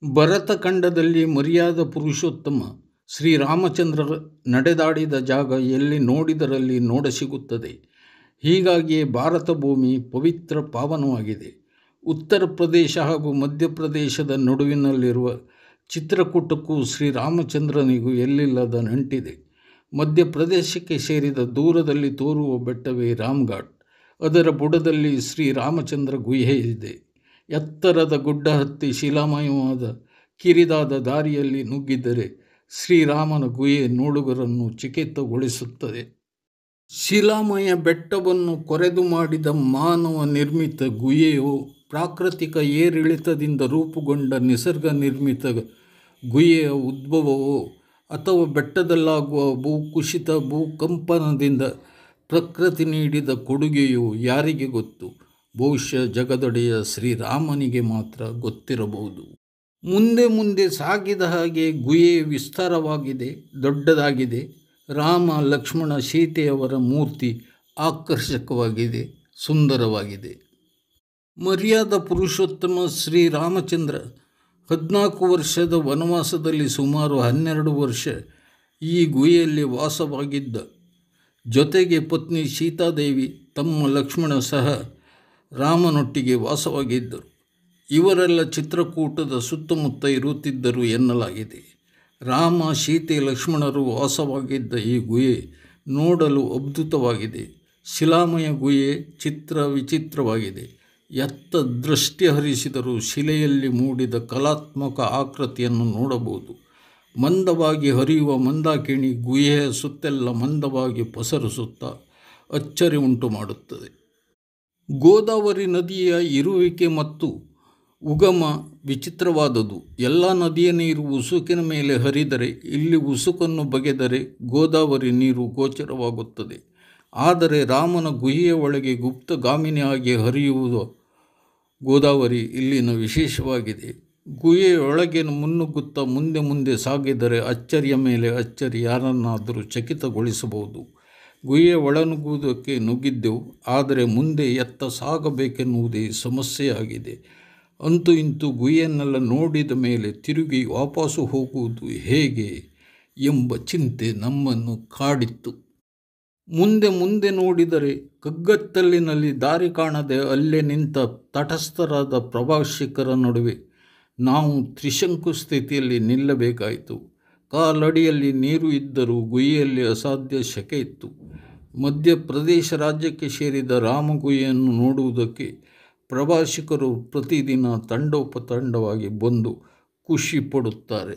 ಭರತಖಂಡದಲ್ಲಿ ಮರ್ಯಾದ ಪುರುಷೋತ್ತಮ ಶ್ರೀರಾಮಚಂದ್ರ ನಡೆದಾಡಿದ ಜಾಗ ಎಲ್ಲಿ ನೋಡಿದರಲ್ಲಿ ನೋಡಸಿಗುತ್ತದೆ ಹೀಗಾಗಿಯೇ ಭಾರತ ಭೂಮಿ ಪವಿತ್ರ ಪಾವನವಾಗಿದೆ ಉತ್ತರ ಪ್ರದೇಶ ಹಾಗೂ ಮಧ್ಯಪ್ರದೇಶದ ನಡುವಿನಲ್ಲಿರುವ ಚಿತ್ರಕೂಟಕ್ಕೂ ಶ್ರೀರಾಮಚಂದ್ರನಿಗೂ ಎಲ್ಲಿಲ್ಲದ ನಂಟಿದೆ ಮಧ್ಯಪ್ರದೇಶಕ್ಕೆ ಸೇರಿದ ದೂರದಲ್ಲಿ ತೋರುವ ಬೆಟ್ಟವೇ ರಾಮ್ಘಾಟ್ ಅದರ ಬುಡದಲ್ಲಿ ಶ್ರೀರಾಮಚಂದ್ರ ಗುಹೆ ಇದೆ ಎತ್ತರದ ಗುಡ್ಡ ಹತ್ತಿ ಶಿಲಾಮಯವಾದ ಕಿರಿದಾದ ದಾರಿಯಲ್ಲಿ ನುಗ್ಗಿದರೆ ಶ್ರೀರಾಮನ ಗುಹೆ ನೋಡುಗರನ್ನು ಚಕಿತಗೊಳಿಸುತ್ತದೆ ಶಿಲಾಮಯ ಬೆಟ್ಟವನ್ನು ಕೊರೆದು ಮಾಡಿದ ಮಾನವ ನಿರ್ಮಿತ ಗುಹೆಯು ಪ್ರಾಕೃತಿಕ ಏರಿಳಿತದಿಂದ ರೂಪುಗೊಂಡ ನಿಸರ್ಗ ನಿರ್ಮಿತ ಗುಹೆಯ ಉದ್ಭವವೋ ಅಥವಾ ಬೆಟ್ಟದಲ್ಲಾಗುವ ಭೂಕುಸಿತ ಭೂಕಂಪನದಿಂದ ಪ್ರಕೃತಿ ನೀಡಿದ ಕೊಡುಗೆಯೋ ಯಾರಿಗೆ ಗೊತ್ತು ಬಹುಶಃ ಜಗದೊಡೆಯ ಶ್ರೀರಾಮನಿಗೆ ಮಾತ್ರ ಗೊತ್ತಿರಬಹುದು ಮುಂದೆ ಮುಂದೆ ಸಾಗಿದ ಹಾಗೆ ಗುಹೆ ವಿಸ್ತಾರವಾಗಿದೆ ದೊಡ್ಡದಾಗಿದೆ ರಾಮ ಲಕ್ಷ್ಮಣ ಸೀತೆಯವರ ಮೂರ್ತಿ ಆಕರ್ಷಕವಾಗಿದೆ ಸುಂದರವಾಗಿದೆ ಮರ್ಯಾದ ಪುರುಷೋತ್ತಮ ಶ್ರೀರಾಮಚಂದ್ರ ಹದಿನಾಲ್ಕು ವರ್ಷದ ವನವಾಸದಲ್ಲಿ ಸುಮಾರು ಹನ್ನೆರಡು ವರ್ಷ ಈ ಗುಹೆಯಲ್ಲಿ ವಾಸವಾಗಿದ್ದ ಜೊತೆಗೆ ಪತ್ನಿ ಸೀತಾದೇವಿ ತಮ್ಮ ಲಕ್ಷ್ಮಣ ಸಹ ರಾಮನೊಟ್ಟಿಗೆ ವಾಸವಾಗಿದ್ದರು ಇವರೆಲ್ಲ ಚಿತ್ರಕೂಟದ ಸುತ್ತಮುತ್ತ ಇರುತ್ತಿದ್ದರು ಎನ್ನಲಾಗಿದೆ ರಾಮ ಸೀತೆ ಲಕ್ಷ್ಮಣರು ವಾಸವಾಗಿದ್ದ ಈ ಗುಹೆ ನೋಡಲು ಅದ್ಭುತವಾಗಿದೆ ಶಿಲಾಮಯ ಗುಹೆ ಚಿತ್ರ ವಿಚಿತ್ರವಾಗಿದೆ ಎತ್ತ ದೃಷ್ಟಿ ಹರಿಸಿದರೂ ಶಿಲೆಯಲ್ಲಿ ಮೂಡಿದ ಕಲಾತ್ಮಕ ಆಕೃತಿಯನ್ನು ನೋಡಬಹುದು ಮಂದವಾಗಿ ಹರಿಯುವ ಮಂದಾಕಿಣಿ ಗುಹೆಯ ಸುತ್ತೆಲ್ಲ ಮಂದವಾಗಿ ಪಸರಿಸುತ್ತಾ ಅಚ್ಚರಿ ಉಂಟು ಮಾಡುತ್ತದೆ ಗೋದಾವರಿ ನದಿಯ ಇರುವಿಕೆ ಮತ್ತು ಉಗಮ ವಿಚಿತ್ರವಾದುದು ಎಲ್ಲ ನದಿಯ ನೀರು ಉಸುಕಿನ ಮೇಲೆ ಹರಿದರೆ ಇಲ್ಲಿ ಉಸುಕನ್ನು ಬಗೆದರೆ ಗೋದಾವರಿ ನೀರು ಗೋಚರವಾಗುತ್ತದೆ ಆದರೆ ರಾಮನ ಗುಹೆಯ ಒಳಗೆ ಗುಪ್ತಗಾಮಿನಿಯಾಗಿ ಹರಿಯುವುದು ಗೋದಾವರಿ ಇಲ್ಲಿನ ವಿಶೇಷವಾಗಿದೆ ಗುಹೆಯೊಳಗೆ ಮುನ್ನುಗ್ಗುತ್ತಾ ಮುಂದೆ ಮುಂದೆ ಸಾಗಿದರೆ ಅಚ್ಚರಿಯ ಮೇಲೆ ಅಚ್ಚರಿ ಯಾರನ್ನಾದರೂ ಚಕಿತಗೊಳಿಸಬಹುದು ಗುಹೆಯ ಒಳನುಗ್ಗುವುದಕ್ಕೆ ನುಗ್ಗಿದ್ದೆವು ಆದರೆ ಮುಂದೆ ಎತ್ತ ಸಾಗಬೇಕೆನ್ನುವುದೇ ಸಮಸ್ಯೆಯಾಗಿದೆ ಅಂತೂ ಇಂತೂ ಗುಹೆಯನ್ನೆಲ್ಲ ನೋಡಿದ ಮೇಲೆ ತಿರುಗಿ ವಾಪಸ್ಸು ಹೋಗುವುದು ಹೇಗೆ ಎಂಬ ಚಿಂತೆ ನಮ್ಮನ್ನು ಕಾಡಿತ್ತು ಮುಂದೆ ಮುಂದೆ ನೋಡಿದರೆ ಕಗ್ಗತ್ತಲಿನಲ್ಲಿ ದಾರಿ ಕಾಣದೆ ಅಲ್ಲೇ ನಿಂತ ತಟಸ್ಥರಾದ ಪ್ರವಾಸಿಗರ ನಡುವೆ ನಾವು ತ್ರಿಶಂಕು ಸ್ಥಿತಿಯಲ್ಲಿ ನಿಲ್ಲಬೇಕಾಯಿತು ಕಾಲಡಿಯಲ್ಲಿ ನೀರು ಇದ್ದರೂ ಗುಹೆಯಲ್ಲಿ ಅಸಾಧ್ಯ ಶಕೆ ಇತ್ತು ಮಧ್ಯಪ್ರದೇಶ ರಾಜ್ಯಕ್ಕೆ ಸೇರಿದ ರಾಮಗುಹೆಯನ್ನು ನೋಡುವುದಕ್ಕೆ ಪ್ರವಾಸಿಗರು ಪ್ರತಿದಿನ ತಂಡೋಪತಂಡವಾಗಿ ಬಂದು ಖುಷಿ ಪಡುತ್ತಾರೆ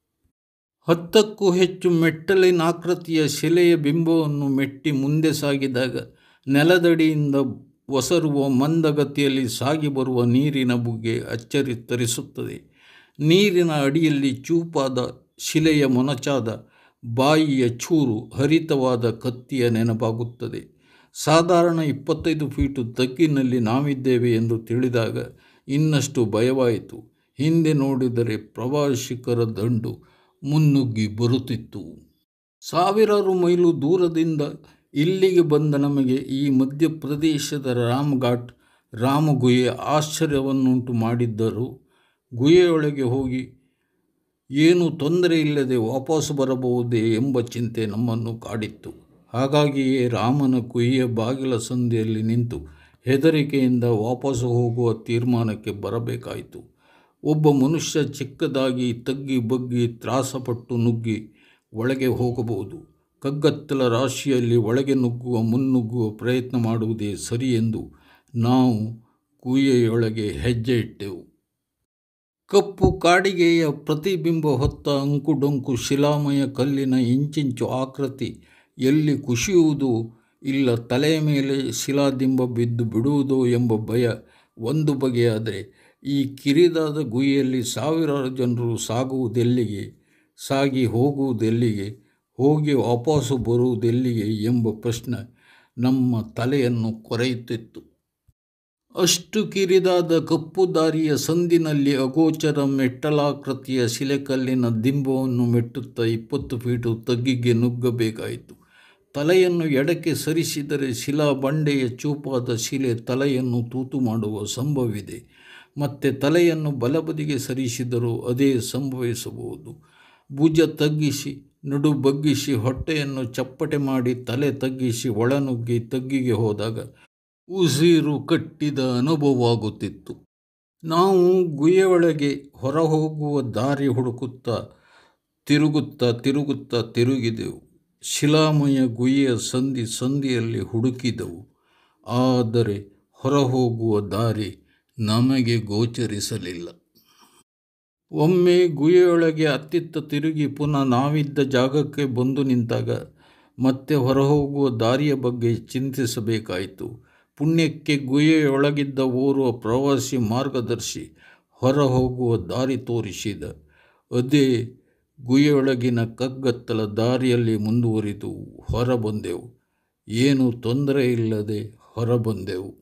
ಹತ್ತಕ್ಕೂ ಹೆಚ್ಚು ಮೆಟ್ಟಲಿನಾಕೃತಿಯ ಶಿಲೆಯ ಬಿಂಬವನ್ನು ಮೆಟ್ಟಿ ಮುಂದೆ ಸಾಗಿದಾಗ ನೆಲದಡಿಯಿಂದ ಒಸರುವ ಮಂದಗತಿಯಲ್ಲಿ ಸಾಗಿ ಬರುವ ನೀರಿನ ಬುಗ್ಗೆ ಅಚ್ಚರಿ ತರಿಸುತ್ತದೆ ನೀರಿನ ಅಡಿಯಲ್ಲಿ ಚೂಪಾದ ಶಿಲೆಯ ಮೊನಚಾದ ಬಾಯಿಯ ಚೂರು ಹರಿತವಾದ ಕತ್ತಿಯ ನೆನಪಾಗುತ್ತದೆ ಸಾಧಾರಣ ಇಪ್ಪತ್ತೈದು ಫೀಟು ತಗ್ಗಿನಲ್ಲಿ ನಾವಿದ್ದೇವೆ ಎಂದು ತಿಳಿದಾಗ ಇನ್ನಷ್ಟು ಭಯವಾಯಿತು ಹಿಂದೆ ನೋಡಿದರೆ ಪ್ರವಾಸಿಗರ ದಂಡು ಮುನ್ನುಗ್ಗಿ ಬರುತ್ತಿತ್ತು ಸಾವಿರಾರು ಮೈಲು ದೂರದಿಂದ ಇಲ್ಲಿಗೆ ಬಂದ ನಮಗೆ ಈ ಮಧ್ಯಪ್ರದೇಶದ ರಾಮ್ಘಾಟ್ ರಾಮಗುಹೆ ಆಶ್ಚರ್ಯವನ್ನುಂಟು ಮಾಡಿದ್ದರು ಗುಹೆಯೊಳಗೆ ಹೋಗಿ ಏನು ತೊಂದರೆ ಇಲ್ಲದೆ ವಾಪಸ್ಸು ಬರಬಹುದೇ ಎಂಬ ಚಿಂತೆ ನಮ್ಮನ್ನು ಕಾಡಿತ್ತು ಹಾಗಾಗಿಯೇ ರಾಮನ ಗುಹೆಯ ಬಾಗಿಲ ಸಂದಿಯಲ್ಲಿ ನಿಂತು ಹೆದರಿಕೆಯಿಂದ ವಾಪಸ್ಸು ಹೋಗುವ ತೀರ್ಮಾನಕ್ಕೆ ಬರಬೇಕಾಯಿತು ಒಬ್ಬ ಮನುಷ್ಯ ಚಿಕ್ಕದಾಗಿ ತಗ್ಗಿ ಬಗ್ಗಿ ತ್ರಾಸಪಟ್ಟು ನುಗ್ಗಿ ಒಳಗೆ ಹೋಗಬಹುದು ಕಗ್ಗತ್ತಲ ರಾಶಿಯಲ್ಲಿ ಒಳಗೆ ನುಗ್ಗುವ ಮುನ್ನುಗ್ಗುವ ಪ್ರಯತ್ನ ಮಾಡುವುದೇ ಸರಿ ಎಂದು ನಾವು ಗುಹೆಯೊಳಗೆ ಹೆಜ್ಜೆ ಇಟ್ಟೆವು ಕಪ್ಪು ಕಾಡಿಗೆಯ ಪ್ರತಿಬಿಂಬ ಹೊತ್ತ ಅಂಕುಡೊಂಕು ಶಿಲಾಮಯ ಕಲ್ಲಿನ ಇಂಚಿಂಚು ಆಕೃತಿ ಎಲ್ಲಿ ಕುಸಿಯುವುದು ಇಲ್ಲ ತಲೆಯ ಮೇಲೆ ಶಿಲಾದಿಂಬ ಬಿದ್ದು ಬಿಡುವುದೋ ಎಂಬ ಭಯ ಒಂದು ಬಗೆಯಾದರೆ ಈ ಕಿರಿದಾದ ಗುಹೆಯಲ್ಲಿ ಸಾವಿರಾರು ಜನರು ಸಾಗುವುದೆಲ್ಲಿಗೆ ಸಾಗಿ ಹೋಗುವುದೆಲ್ಲಿಗೆ ಹೋಗಿ ವಾಪಸ್ಸು ಬರುವುದೆಲ್ಲಿಗೆ ಎಂಬ ಪ್ರಶ್ನೆ ನಮ್ಮ ತಲೆಯನ್ನು ಕೊರೆಯುತ್ತಿತ್ತು ಅಷ್ಟು ಕಿರಿದಾದ ಕಪ್ಪು ದಾರಿಯ ಸಂದಿನಲ್ಲಿ ಅಗೋಚರ ಮೆಟ್ಟಲಾಕೃತಿಯ ಶಿಲೆಕಲ್ಲಿನ ದಿಂಬವನ್ನು ಮೆಟ್ಟುತ್ತಾ ಇಪ್ಪತ್ತು ಫೀಟು ತಗ್ಗಿಗೆ ನುಗ್ಗಬೇಕಾಯಿತು ತಲೆಯನ್ನು ಎಡಕ್ಕೆ ಸರಿಸಿದರೆ ಶಿಲಾ ಬಂಡೆಯ ಚೂಪಾದ ಶಿಲೆ ತಲೆಯನ್ನು ತೂತು ಮಾಡುವ ಸಂಭವವಿದೆ ಮತ್ತೆ ತಲೆಯನ್ನು ಬಲಬದಿಗೆ ಸರಿಸಿದರೂ ಅದೇ ಸಂಭವಿಸಬಹುದು ಭುಜ ತಗ್ಗಿಸಿ ನಡು ಬಗ್ಗಿಸಿ ಹೊಟ್ಟೆಯನ್ನು ಚಪ್ಪಟೆ ಮಾಡಿ ತಲೆ ತಗ್ಗಿಸಿ ಒಳನುಗ್ಗಿ ತಗ್ಗಿಗೆ ಹೋದಾಗ ಉಸಿರು ಕಟ್ಟಿದ ಅನುಭವವಾಗುತ್ತಿತ್ತು ನಾವು ಗುಹೆಯೊಳಗೆ ಹೊರಹೋಗುವ ದಾರಿ ಹುಡುಕುತ್ತಾ ತಿರುಗುತ್ತಾ ತಿರುಗುತ್ತಾ ತಿರುಗಿದೆವು ಶಿಲಾಮಯ ಗುಹೆಯ ಸಂಧಿ ಸಂಧಿಯಲ್ಲಿ ಹುಡುಕಿದೆವು ಆದರೆ ಹೊರಹೋಗುವ ದಾರಿ ನಮಗೆ ಗೋಚರಿಸಲಿಲ್ಲ ಒಮ್ಮೆ ಗುಹೆಯೊಳಗೆ ಅತ್ತಿತ್ತ ತಿರುಗಿ ಪುನಃ ನಾವಿದ್ದ ಜಾಗಕ್ಕೆ ಬಂದು ನಿಂತಾಗ ಮತ್ತೆ ಹೊರಹೋಗುವ ದಾರಿಯ ಬಗ್ಗೆ ಚಿಂತಿಸಬೇಕಾಯಿತು ಪುಣ್ಯಕ್ಕೆ ಗುಹೆಯೊಳಗಿದ್ದ ಓರ್ವ ಪ್ರವಾಸಿ ಮಾರ್ಗದರ್ಶಿ ಹೊರಹೋಗುವ ದಾರಿ ತೋರಿಸಿದ ಅದೇ ಗುಹೆಯೊಳಗಿನ ಕಗ್ಗತ್ತಲ ದಾರಿಯಲ್ಲಿ ಮುಂದುವರಿದು ಹೊರಬಂದೆವು ಏನು ತೊಂದರೆ ಇಲ್ಲದೆ ಹೊರಬಂದೆವು